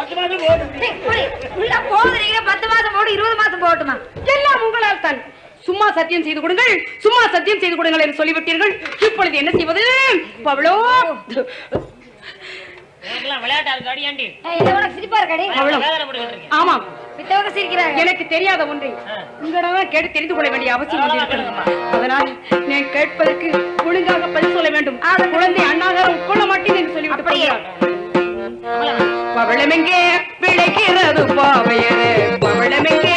பத்து மாசம் போதும் டேய், போடி. உள்ள போகுறீங்க பத்து மாசம் போடு இருபது மாசம் போட்டுமா எல்லாம் உங்களால் தான் சும்மா சத்தியம் செய்து கொடுங்கள் சும்மா சத்தியம் செய்து கொடுங்கள் என்று சொல்லிவிட்டீர்கள் இப்பொழுது என்ன செய்வது பவளோ எனக்கெல்லாம் விளையாட்டு அதுக்கு அடியாண்டி இல்ல உனக்கு சிரிப்பா இருக்காடி பவளம் வேதனை பட்டுக்கிட்டு இருக்கேன் ஆமாம் வித்தவங்க சிரிக்கிறாங்க எனக்கு தெரியாத ஒன்றை உங்களிடம் கேட்டு தெரிந்து கொள்ள வேண்டிய அவசியம் வந்து இருக்கிறது அதனால் நான் கேட்பதற்கு ஒழுங்காக பதில் சொல்ல வேண்டும் குழந்தை அண்ணாகாரம் கொள்ள மாட்டேன் என்று சொல்லிவிட்டு அப்படியே. போகிறார். பவளமெங்கே விளைகிறது பாவையரே பவளமெங்கே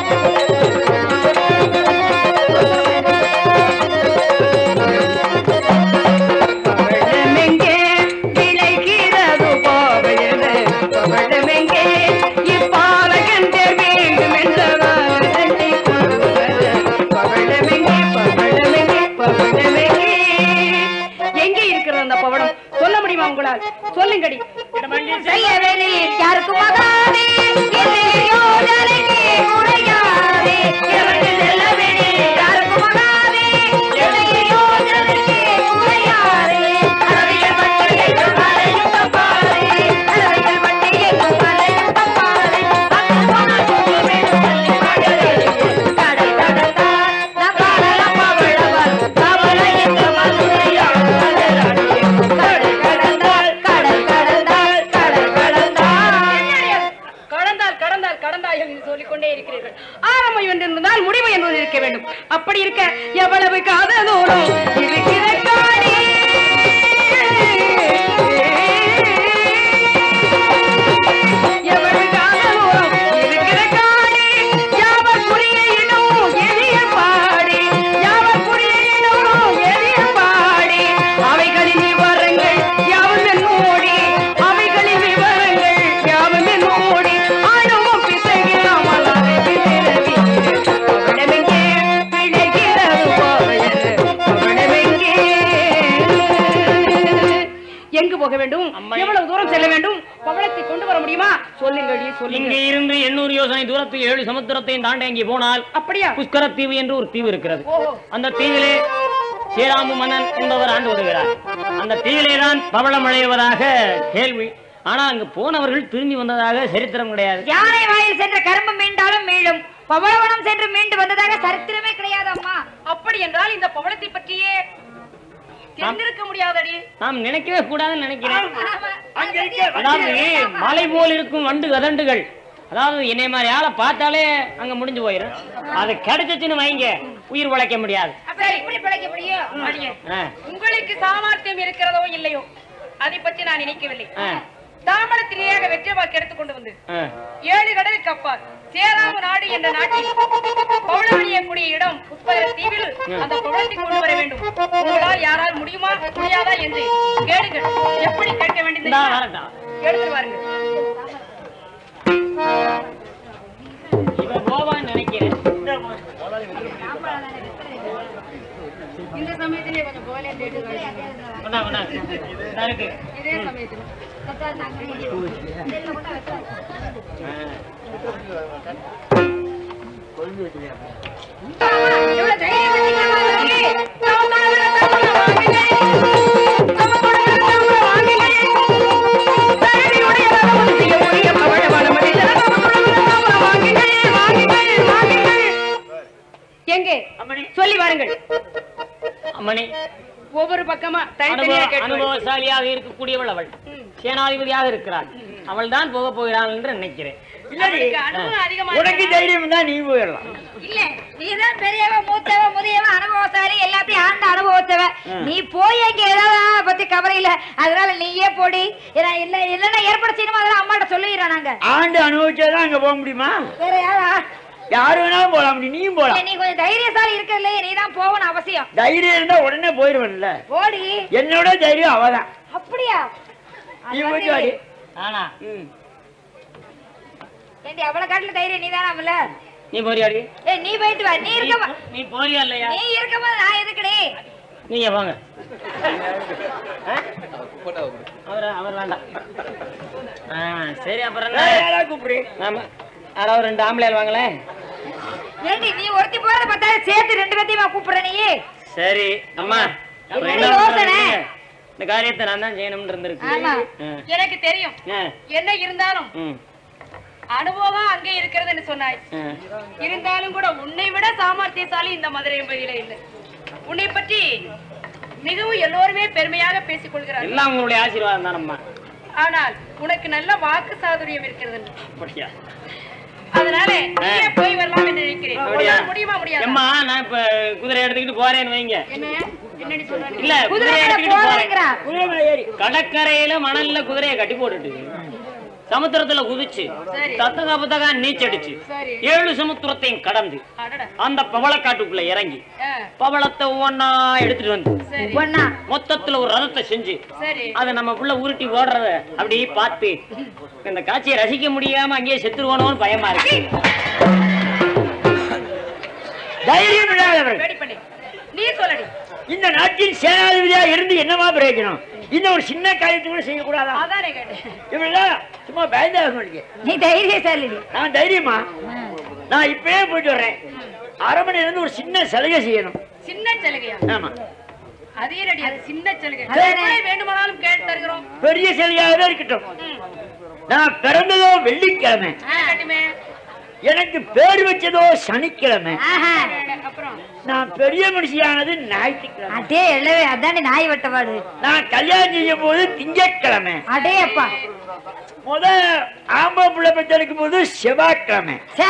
பவளமெங்கே விளைகிறது பாவையரே பவளமெங்கே இப்பாலகன் தேர் வேண்டும் என்றவாறு தட்டி கொள்வது பவளமெங்கே பவளமெங்கே பவளமெங்கே எங்கே இருக்கிறது அந்த பவளம் சொல்ல முடியுமா உங்களால் சொல்லுங்கடி செய்யவேலி யாருக்கும் மகாதே இல்லையோ ஜனகி முறையாதே இவர்கள் செல்லவேலி யாருக்கும் மகாதே இல்லையோ ஜனகி முறையாதே அளவைகள் வட்டி எங்கும் மலையும் தப்பாதே அளவைகள் வட்டி எங்கும் மலையும் தப்பாதே அக்கம் போனால் தூங்கும் வேண்டும் தள்ளி மகளே கடை கடந்தார் நம் காணலாம் பவளவர் கவலை என்ற மதுரையாள் கடலாடியே கடை கடந்தால் கடல் கடந்தால் கடல் கடந்தால் கடந்தால் கடந்தால் கடந்தாய் என்று சொல்லிக் கொண்டே இருக்கிறீர்கள் ஆரம்பம் என்றிருந்தால் முடிவு என்பது இருக்க வேண்டும் அப்படி இருக்க எவ்வளவு காதல் தூரம் இருக்கிற காணி எவ்வளவு காதல் தூரம் இருக்கிற காணி யாவர் புரியணும் எளிய பாடி யாவர் புரியணும் எளிய பாடி அவைகளின் விவரங்கள் யாவும் என்னோடி அவைகளின் விவரங்கள் யாவும் என்னோடி ஆணவம் பிசையாமல் அதை பிறவி அவனமெங்கே பிழைக்கிறது போவையர் அவனமெங்கே எங்கு போக வேண்டும் அம்மா. எவ்வளவு தூரம் செல்ல வேண்டும் பவளத்தை கொண்டு வர முடியுமா சொல்லுங்கடி சொல்லுங்க இங்கே இருந்து எண்ணூறு யோசனை தூரத்தில் ஏழு சமுத்திரத்தையும் தாண்டி அங்கே போனால் அப்படியா புஷ்கர தீவு என்று ஒரு தீவு இருக்கிறது ஓஹோ அந்த தீவிலே ஸ்ரீராம மன்னன் என்பவர் ஆண்டு வருகிறார் அந்த தீவிலே தான் பவளம் அழைவதாக கேள்வி ஆனா அங்கு போனவர்கள் திரும்பி வந்ததாக சரித்திரம் கிடையாது யானை வாயில் சென்ற கரும்பு மீண்டாலும் மீளும் பவளவனம் சென்று மீண்டு வந்ததாக சரித்திரமே கிடையாது அம்மா அப்படி என்றால் இந்த பவளத்தை பற்றியே தெரிந்திருக்க முடியாதடி நாம் நினைக்கவே கூடாதுன்னு நினைக்கிறேன் அங்க இருக்க அதாவது மலை போல் இருக்கும் வண்டு கதண்டுகள் அதாவது என்னை மாதிரி ஆளை பார்த்தாலே அங்க முடிஞ்சு போயிடும் அது கிடைச்சிச்சுன்னு வைங்க உயிர் உழைக்க முடியாது அப்ப இப்படி பிழைக்க முடியும் அடியே ஆ, உங்களுக்கு சாமர்த்தியம் இருக்கிறதோ இல்லையோ அதை பற்றி நான் நினைக்கவில்லை ஆ, தாமரத்திலேயாக வெற்றி வாக்கு எடுத்துக் கொண்டு வந்து ஆ. ஏழு கடலுக்கு அப்பால் சேராம நாடு என்ற நாட்டில் பௌளமணியக்கூடிய இடம் புஷ்பகர தீவில் அந்த பவளத்தை கொண்டு வர வேண்டும் உங்களால் யாரால் முடியுமா முடியாதா என்று கேளுங்கள் எப்படி கேட்க வேண்டியது இந்தா வரட்டும் எடுத்து வாருங்கள் இவன் போவான்னு நினைக்கிறேன் இந்த சமயத்திலே கொஞ்சம் போலே தேடி கொண்டா, கொண்டா. இந்தா இருக்கு இதே சமயத்தில் எவ்வளவு தைரியம் வந்தீங்களா உங்களுக்கு? எங்கே அம்மணி சொல்லி வாருங்கள் அம்மணி ஒவ்வொரு பக்கமா அனுபவ தனித்தனியா கேட்டு அனுபவசாலியாக இருக்கக்கூடியவள் அவள் சேனாதிபதியாக இருக்கிறாள் அவள் தான் போக போகிறாள் என்று நினைக்கிறேன் இல்லடி அவளுக்கு அனுபவம் அதிகமா உனக்கு இருக்கா? தைரியம் தான் நீ போயிடலாம் இல்ல நீதான் பெரியவ மூத்தவ முதியவ அனுபவசாலி எல்லாத்தையும் ஆண்ட அனுபவத்தவ நீ போய் அங்க ஏதாவது ஆ, பத்தி கவலை இல்ல அதனால நீயே போடி ஏன்னா இல்ல இல்லன்னா ஏற்பாடு செய்யணுமா அதெல்லாம் அம்மாட்ட சொல்லிடுறோம் நாங்க ஆண்டு அனுபவிச்சாதான் அங்க போக முடியுமா வேற யாரா யாரு வேணாலும் போலாம் அப்படி நீயும் இல்ல, போலாம் நீ கொஞ்சம் தைரியசாலி இருக்கல நீ தான் போகணும் அவசியம் தைரியம் இருந்தா உடனே போயிடுவேன்ல போடி என்னோட தைரியம் அவதான் அப்படியா அது நீ வந்து- போயிட்டு வாடி ஆனா ம். ஏண்டி அவளை காட்டுல தைரியம் நீ தானாமல நீ போறியாடி ஏய் நீ போயிட்டு வா நீ இருக்க நீ- நீ போறியா இல்லையா நீ இருக்கும்போது நான் எதுக்குடி நீங்க வாங்க ஆ? அவர் அவர் வேண்டாம் ஆ, சரி அப்புறம் வேற என்ன யாரா கூப்பிடு ஆமா யாராவது ரெண்டு ஆம்பளையால் வாங்களேன் ஏண்டி நீ ஒருத்தி போறத பார்த்தா சேர்த்து ரெண்டு பேத்தையுமா கூப்பிடுற நீ சரி அம்மா என்னடி ரெண்டாவது யோசனை? நீங்க. இந்த இந்த காரியத்தை நான் தான் செய்யணும்னு இருந்திருக்கு ஆமா. ஆ. எனக்கு தெரியும் ஆ. என்ன இருந்தாலும் ம். அனுபவம் அங்கே இருக்கிறதுன்னு சொன்னாய் ஆ. இருந்தாலும் கூட உன்னை விட சாமர்த்தியசாலி இந்த மதுரை என்பதிலே இல்லை உன்னை பற்றி மிகவும் எல்லோருமே பெருமையாக பேசிக் கொள்கிறார்கள் எல்லாம் உங்களுடைய ஆசீர்வாதம் தானம்மா ஆனால் உனக்கு நல்ல வாக்கு சாதுரியம் இருக்கிறது அப்படியா அதனால நீயே போய் வரலாம் என்று நினைக்கிறேன் அப்படியா? உன்னால் முடியுமா முடியாது எம்மா நான் இப்ப குதிரை எடுத்துக்கிட்டு போறேன்னு வைங்க என்ன என்னடி சொல்றாங்க இல்ல குதிரை குதிரை எடுத்துக்கிட்டு போறேன் போறேங்கிறா குதிரை மேல ஏறி கடற்கரையில மணல்ல குதிரையை கட்டி போட்டுட்டு சமுத்திரத்துல குதிச்சு சரி. தத்தகா புத்தகா நீச்சடிச்சு சரி ஏழு சமுத்திரத்தையும் கடந்து அடடா அந்த பவளக்காட்டுக்குள்ள இறங்கி ஆ, பவளத்தை ஒவ்வொன்னா எடுத்துட்டு வந்து சரி பொண்ணா மொத்தத்துல ஒரு ரதத்தை செஞ்சு சரி அதை நம்ம புள்ள உருட்டி ஓடுறத அப்படி பார்த்து இந்த காட்சியை ரசிக்க முடியாம அங்கேயே செத்துருவானோன்னு பயமா இருக்கு தைரியம் இல்லாதவர்கள் ரெடி பண்ணி நீ சொல்லடி இந்த நாட்டில் சேனாதிபதியா இருந்து என்னமா பிரயோஜனம் இந்த ஒரு சின்ன காரியத்தை கூட செய்யக்கூடாதா அதானே கேட்டேன் இவெல்லாம் சும்மா பயந்தாக மாட்டேங்க நீ தைரியசாலி நான் தைரியமா நான் இப்பவே போயிட்டு வர்றேன் அரமனையில இருந்து ஒரு சின்ன சலுகை செய்யணும் சின்ன சலுகையா ஆமா அதே ரெடி அது சின்ன சலுகை அதானே. எவ்வளவு வேண்டுமானாலும் கேட்டு தருகிறோம் பெரிய சலுகையாகவே இருக்கட்டும் ம். நான் பிறந்ததோ வெள்ளிக்கிழமை இருக்கட்டுமே. எனக்கு பேர் வச்சதோ சனிக்கிழமை ஆஹா அப்புறம் நான் பெரிய மனுஷியானது ஞாயிற்றுக்கிழமை அதே எல்லவே அதானே நாய் வெட்டவாடு நான் கல்யாணம் செய்யும் போது திங்கட்கிழமை அடே அப்பா முத ஆம்பளை புள்ள பெற்றெடுக்கும் போது செவ்வாய்க்கிழமை சே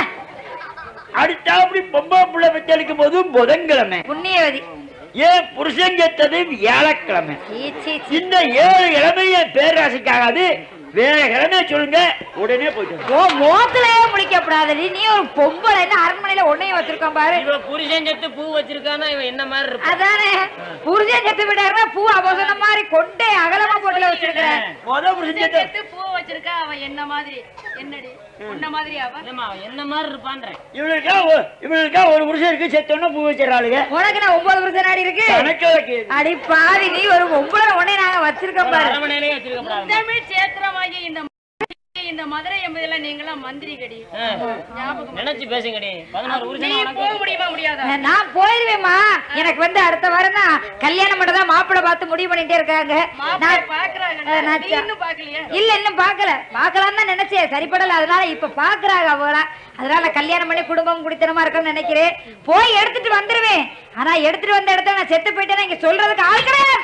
அடுத்தாப்படி பொம்பளை புள்ள பெற்றெடுக்கும் போது புதன்கிழமை புண்ணியவதி ஏன் புருஷன் செத்தது வியாழக்கிழமை சீ, சீ, சீ. இந்த ஏழு கிழமை என் பேராசைக்காகாது வேற கிழமை சொல்லுங்க உடனே போயிட்டு வரேன். ஓ மோத்திலேயே முடிக்கப்படாதடி நீ ஒரு பொம்பளை என்ன அரண்மனையில ஒன்னையும் வச்சிருக்கோம் பாரு இவ புருஷன் செத்து பூ வச்சிருக்கானா இவன் என்ன மாதிரி இருப்பான் அதானே புருஷன் செத்து விடாருன்னா பூ அவசரம் மாதிரி கொண்டே அகலமா போட்டுல வச்சிருக்கிறேன் முத புருஷன் செத்த செத்து பூ வச்சிருக்கா அவன் என்ன மாதிரி என்னடி உன்ன மாதிரி அவன் ஏம்மா, அவன் என்ன மாதிரி இருப்பான்றேன் இவனுக்கா ஒ- இவனுக்கா ஒரு புருஷன் இருக்கு செத்தோன்னா பூ வச்சிடறாளுங்க உனக்கு நான் ஒன்பது புருஷன் ஆடி இருக்கு கணக்கு வைக்கிது. அடி பாவி நீ ஒரு பொம்பளை உன்னை நாங்க வச்சிருக்கோம் பாரு அரமனையிலேயே வச்சிருக்கப்படாது தமிழ் சேத்திரமாகிய இந்த இந்த மதுரை என்பதெல்லாம் நீங்களாம் மந்திரி கடி ஞாபகம் நினைச்சு பேசுங்கடி பதினாறு நீ புருஷன் உனக்கு போக முடியுமா முடியாதா நான் போயிருவேம்மா எனக்கு வந்து அடுத்த வாரம் தான் கல்யாணம் மட்டும் தான் மாப்பிள்ளை பார்த்து முடிவு பண்ணிட்டே இருக்காங்க மாப்பிள்ளை நான் பாக்குறாங்க அஹ், நான் நீ ச- இன்னும் பாக்கலையா இல்ல இன்னும் பாக்கல பாக்கலாம்னு தான் நினைச்சேன் சரிப்படல அதனால இப்ப பாக்குறாங்க அவங்கள அதனால கல்யாணம் பண்ணி குடும்பம் குடித்தனமா இருக்கும்னு நினைக்கிறேன் போய் எடுத்துட்டு வந்துருவேன் ஆனா எடுத்துட்டு வந்த இடத்துல நான் செத்து போயிட்டேன்னா இங்க சொல்றதுக்கு ஆள் கிடையாது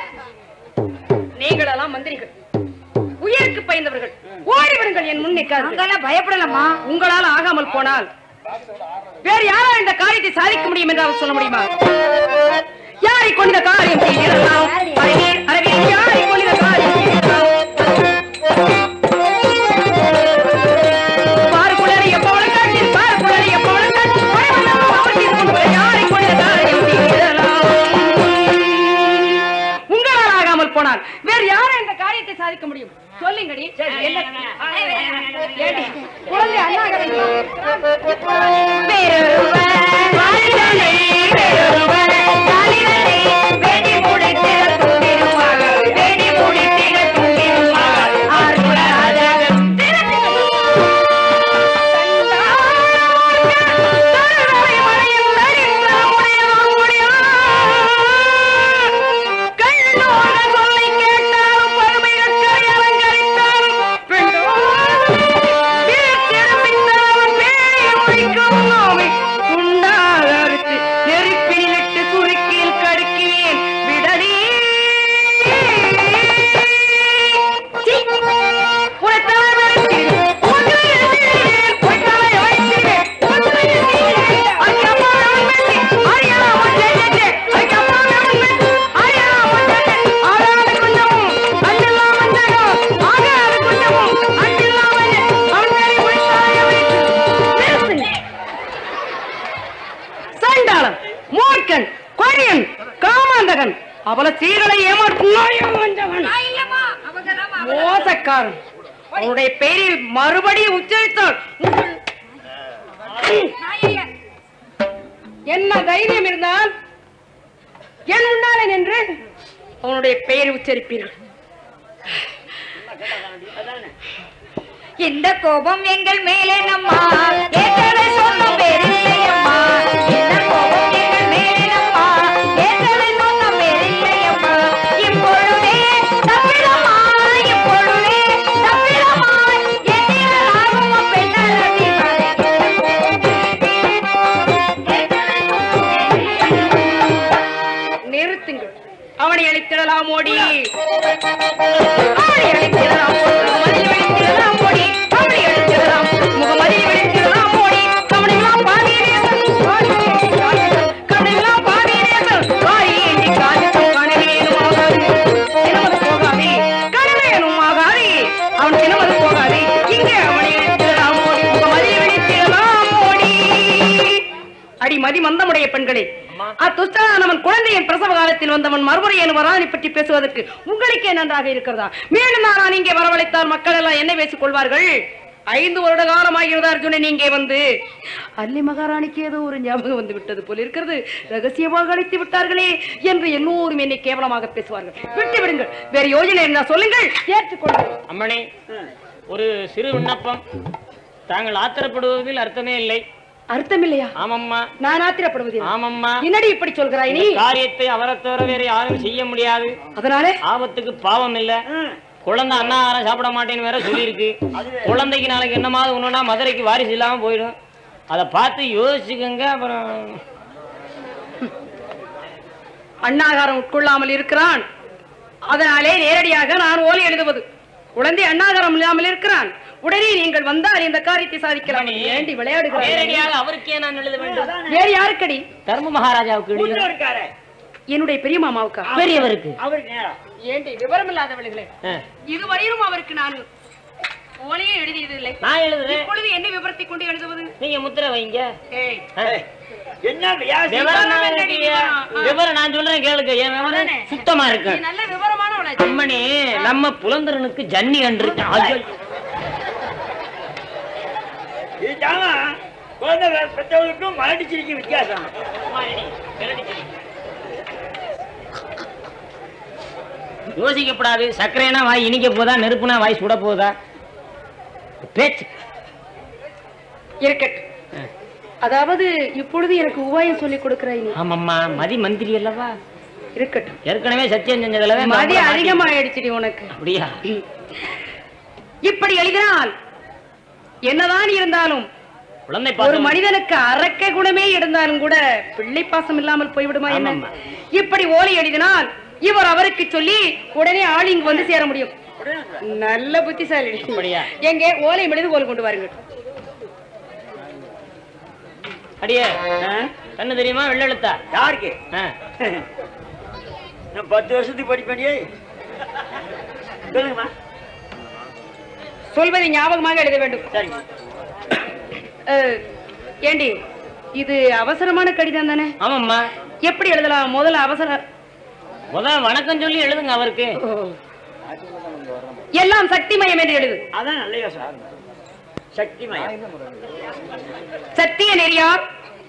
நீங்களெல்லாம் மந்திரிகள் உயிருக்கு பயந்தவர்கள் ஓடிவிடுங்கள் என் முன் நிற்காது அங்கெல்லாம் பயப்படலாமா உங்களால் ஆகாமல் போனால் வேறு யாரால் இந்த காரியத்தை சாதிக்க முடியும் என்றால் சொல்ல முடியுமா யாரை கொண்ட காரியம் செய்கிறோம் அரவியல் யாரை கொண்ட காரியம் செய்கிறோம் பாரு குளறிய பவளக்காட்டி, பாரு குளறிய பவளக்காட்டி, பழவெல்லாம் அவற்றில் கொண்டு யாரை கொண்ட காரியம் செய்கிறோம் உங்களால் ஆகாமல் போனால் வேறு யாரும் இந்த காரியத்தை சாதிக்க முடியும் சொல்லுங்கடி என்ன ஏடி, குழந்தை அண்ணாக நெருப்பிலிட்டு குறுக்கில் கடுக்கியேன் விடலி சண்டாளன் மூர்க்கன் கொடியன் காமாந்தகன் அவள சீரலை ஏமாற்றும் நாயம் வந்தவன் மோசக்காரன் அவனுடைய பெயரில் மறுபடியும் உச்சரித்தால் உங்கள் என்ன தைரியம் இருந்தால் என் முன்னாலே நின்று அவனுடைய பெயரை உச்சரிப்பீர்கள் இந்த கோபம் எங்கள் மேலே நம்மா ஏற்கனவே சொன்ன பேரில்லையம்மா இந்த கோபம் எங்கள் மேலே நம்மா ஏற்கனவே சொன்ன பேரில்லையம்மா இப்பொழுதே அளித்திடலாம் ஓடி ஆடி அளித்திடலாம் முகமதி அளித்திடலாம் ஓடி அப்படி அளித்திடலாம் முகமதி அளித்திடலாம் ஓடி கவனிக்கலாம் பாடியேசன் கவனிக்கலாம் பாடியேசன் வாரி ஏந்தி காஜத்தம் கணவேனுமாகாது சினமது போகாதே கணவேனுமாகாதே அவன் சினமது போகாதே இங்கே அவனை அளித்திடலாம் ஓடி முகமதி அளித்திடலாம் ஓடி அடி மதி மந்தமுடைய பெண்களே அத்துஷ்டனானவன் குழந்தையின் பிரசவ காலத்தில் வந்தவன் மறுமுறை என் வரானை பற்றி பேசுவதற்கு உங்களுக்கே நன்றாக இருக்கிறதா மேலும் நான் இங்கே வரவழைத்தால் மக்கள் எல்லாம் என்ன பேசிக் கொள்வார்கள் ஐந்து வருட காலமாகிறது அர்ஜுனன் இங்கே வந்து அல்லி மகாராணிக்கு ஏதோ ஒரு ஞாபகம் வந்து விட்டது போல இருக்கிறது ரகசியமாக அழைத்து விட்டார்களே என்று எல்லோரும் என்னை கேவலமாக பேசுவார்கள் விட்டு விடுங்கள் வேற யோஜனை இருந்தா சொல்லுங்கள் ஏற்றுக்கொள்ளுங்கள் அம்மணி ஒரு சிறு விண்ணப்பம் தாங்கள் ஆத்திரப்படுவதில் அர்த்தமே இல்லை அர்த்தமில்லையா ஆமம்மா நான் ஆத்திரப்படுவது ஆமம்மா என்னடி இப்படி சொல்கிறாய் நீ இந்த காரியத்தை அவரை தவிர வேற யாரும் செய்ய முடியாது அதனாலே ஆபத்துக்கு பாவம் இல்ல குழந்தை அன்னாரம் சாப்பிட மாட்டேன்னு வேற சொல்லியிருக்கு குழந்தைக்கு நாளைக்கு என்னமாவது ஒண்ணுனா மதுரைக்கு வாரிசு இல்லாம போயிடும் அதை பார்த்து யோசிச்சுக்கங்க அப்புறம் அண்ணாகாரம் உட்கொள்ளாமல் இருக்கிறான் அதனாலே நேரடியாக நான் ஓலை எழுதுவது குழந்தை அண்ணாகாரம் இல்லாமல் இருக்கிறான் உடனே நீங்கள் வந்தால் இந்த காரியத்தை சாதிக்கலாம் நீ ஏண்டி விளையாடுகிறாய் நேரடியாக அவருக்கே நான் எழுத வேண்டும் வேறு யாருக்கடி தர்ம மகாராஜாவுக்கு எழுத உள்ள இருக்காரு என்னுடைய பெரிய மாமாவுக்கா பெரியவருக்கு அவருக்கு நேரம் ஏண்டி விவரம் இல்லாதவர்களே ஆ, இதுவரையிலும் அவருக்கு நான் ஓலையே எழுதியதில்லை நான் எழுதுறேன் இப்பொழுது என்ன விவரத்தை கொண்டு எழுதுவது நீங்க முத்திரை வைங்க ஏய் ஆ. என்ன வியாசி விவரம் நான் என்னடி இருக்கு. விவரம்? விவரம் நான் சொல்றேன் கேளுங்க என் விவரம் அதானே. சுத்தமா நீ இருக்கு நல்ல விவரமான அம்மணி நம்ம புலந்தரனுக்கு ஜன்னி கன்று ஐயோ, இதுதாமா குழந்தை பெற்றவர்களுக்கும் மலடிச்சிருக்கும் வித்தியாசம் யோசிக்கப்படாது சர்க்கரைனா வாய் இனிக்க போதா நெருப்புனா வாய் சுட போதா பேச்சு இருக்கட்டும் அதாவது இப்பொழுது எனக்கு உபாயம் சொல்லி கொடுக்கிறாய் நீ ஆமாம்மா மதி மந்திரி அல்லவா இருக்கட்டும் ஏற்கனவே சத்தியம் செஞ்சதுல மதி அதிகமாயிடுச்சுடி உனக்கு அப்படியா இப்படி எழுதினால் என்னதான் இருந்தாலும் குழந்தை ஒரு பாசம் மனிதனுக்கு அரக்க குணமே இருந்தாலும் கூட பிள்ளை பாசம் இல்லாமல் போய்விடுமா என்ன ஆமாம்மா. இப்படி ஓலை எழுதினால் இவர் அவருக்கு சொல்லி உடனே ஆள் இங்கு வந்து சேர முடியும் நல்ல புத்திசாலி அப்படியா? எங்கே ஓலை எழுதி ஓலை கொண்டு வாருங்கள் அடியே கண்ணு தெரியுமா வெள்ளெழுத்தா யாருக்கு ஆ. நான் பத்து வருஷத்துக்கு படிப்பேனியே சொல்லுங்கம்மா சொல்வதை ஞாபகமாக எழுத வேண்டும் சரிங்க அஹ், ஏண்டி இது அவசரமான கடிதம் தானே ஆமாம்மா எப்படி எழுதலாம் முதல்ல அவசர முதல் வணக்கம் சொல்லி எழுதுங்க அவருக்கு ஓ. எல்லாம் சக்திமயம் என்று எழுது அதான் நல்ல யோசனை சக்தி மயம் சத்திய நெறியார்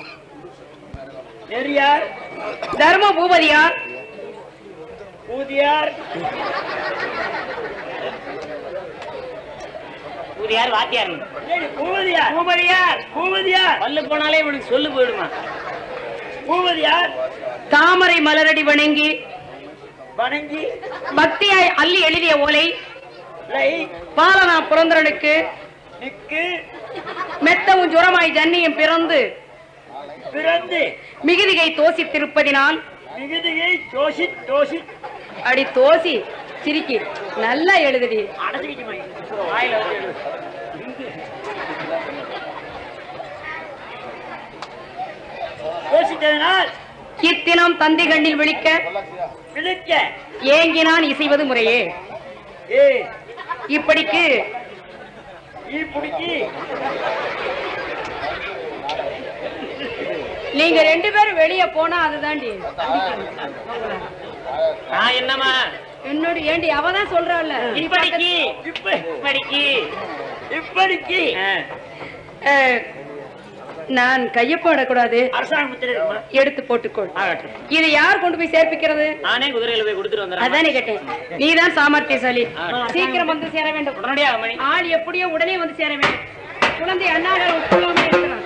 நெறியார் தர்ம பூபதியார் ஊதியார் இவர் யார் வாத்தியார் ஏடி, பூபதியார் பூபதியார் பூபதியார் பல்லு போனாலே இவனுக்கு சொல்லு போயிடுமா பூபதியார் தாமரை மலரடி வணங்கி வணங்கி பக்தியாய் அள்ளி எழுதிய ஓலை லை பாலனா புரந்தரனுக்கு நிக்கு மெத்தவும் ஜுரமாய் ஜன்னியும் பிறந்து பிறந்து மிகுதிகை தோசித்திருப்பதினால் மிகுதியை தோசி தோசி அடி தோசி சிரிக்கி நல்லா எழுதுடி அடைச்சிக்கிட்டு மை. வாயில வச்சு எழுது. தோசித்ததனால் இத்தினம் தந்தி கண்ணில் விழிக்க விழிக்க ஏங்கினான் இசைவது முறையே ஏ இப்படிக்கு ஈ புடிக்கி நீங்க ரெண்டு பேரும் வெளியே போனா அதுதாண்டி நான் என்னம்மா என்னோட ஏண்டி அவதான் சொல்றாள்ல நீ இப்படிக்கு இப்ப இப்படிக்கு இப்படிக்கு ஆ. அஹ், நான் கையப்படக்கூடாது அரசாங்க முத்திரை இருக்குமா எடுத்து போட்டுக்கொள் ஆகட்டும். இது யார் கொண்டு போய் சேர்ப்பிக்கிறது நானே குதிரையில போய் கொடுத்துட்டு வந்துடுறேன் அதானே கேட்டேன் நீதான் சாமர்த்தியசாலி ஆ. சீக்கிரம் வந்து சேர வேண்டும் உடனடியாக மணி ஆள் எப்படியோ உடனே வந்து சேர வேண்டும் குழந்தை அண்ணாக உட்கொள்ளாமல் இருக்கிறான்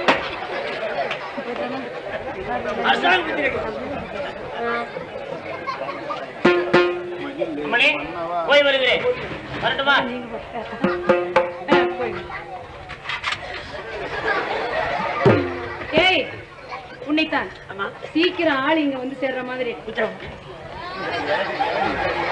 அரசாங்க முத்திரை இருக்கு. மணி போய் வருகிறேன் வரட்டுமா அஹ், போய். ஏய் உன்னைத்தான் ஆமா சீக்கிரம் ஆள் இங்க வந்து சேர்ற மாதிரி உத்தரவு எனக்கு